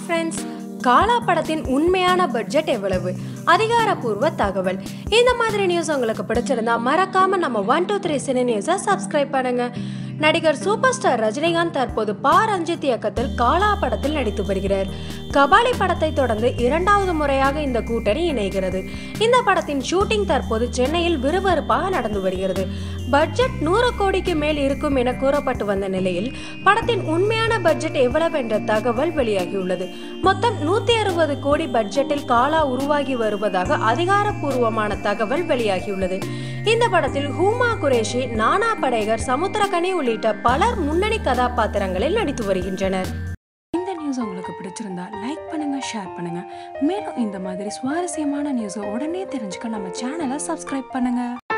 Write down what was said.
friends காலா படத்தின் உண்மையான budget எவ்வளவு அதிகாரப்பூர்வ தகவல் இந்த மாதிரி நியூஸ் உங்களுக்கு பிடிச்சிருந்தா மறக்காம நம்ம ஒன் டூ த்ரீ சினி நியூஸை சப்ஸ்கிரைப் பண்ணுங்க நடிகர் சூப்பர் ஸ்டார் ரஜினிகாந்த் தற்போது பா ரஞ்சித் இயக்கத்தில் காலா படத்தில் நடித்து வருகிறார் கபாலி படத்தை தொடர்ந்து இரண்டாவது முறையாக இந்த கூட்டணி இணைகிறது இந்த படத்தின் ஷூட்டிங் தற்போது சென்னையில் விறுவிறுப்பாக நடந்து வருகிறது பட்ஜெட் நூறு கோடிக்கு மேல் இருக்கும் என கூறப்பட்டு வந்த நிலையில் படத்தின் உண்மையான பட்ஜெட் எவ்வளவு என்ற தகவல் வெளியாகியுள்ளது மொத்தம் நூத்தி அறுபது கோடி பட்ஜெட்டில் காலா உருவாகி வருவதாக அதிகாரப்பூர்வமான தகவல் வெளியாகியுள்ளது இந்த படத்தில் ஹூமா குரேஷி நானா படேகர் சமுத்திரகனி உள்ளிட்ட பலர் முன்னணி கதாபாத்திரங்களில் நடித்து வருகின்றனர் இந்த நியூஸ் உங்களுக்கு பிடிச்சிருந்தா லைக் பண்ணுங்க ஷேர் பண்ணுங்க மேலும் இந்த மாதிரி சுவாரஸ்யமான நியூஸை உடனே தெரிஞ்சுக்க நம்ம சேனலை சப்ஸ்கிரைப் பண்ணுங்க